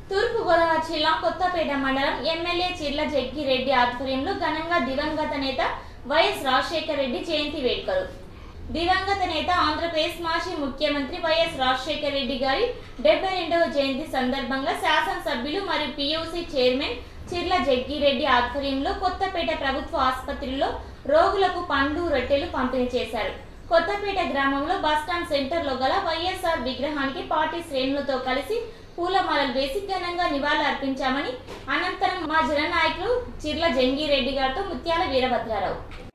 తూర్పుగోదావరి జిల్లా కొత్తపేట మండలం ఎమ్మెల్యే చిర్ల జగ్గిరెడ్డి ఆధ్వర్యంలో ఘనంగా దివంగత నేత వైఎస్ రాజశేఖర రెడ్డి జయంతి వేడుకలు దివంగత నేత ఆంధ్రప్రదేశ్ మాజీ ముఖ్యమంత్రి వైఎస్ రాజశేఖర రెడ్డి గారి డెబ్బై రెండవ జయంతి సందర్భంగా శాసనసభ్యులు మరియు పియూసీ చైర్మన్ చిర్ల జగ్గిరెడ్డి ఆధ్వర్యంలో కొత్తపేట ప్రభుత్వ ఆసుపత్రిలో రోగులకు పండ్లు రొట్టెలు పంపిణీ చేశారు కొత్తపేట గ్రామంలో బస్టాండ్ సెంటర్ లో గల వైఎస్ఆర్ విగ్రహానికి పార్టీ శ్రేణులతో కలిసి పూలమాలలు వేసి ఘనంగా నివాళులు అర్పించామని అనంతరం మా జననాయకులు చిర్ల జంగిరెడ్డి గారితో ముత్యాల వీరభద్రారావు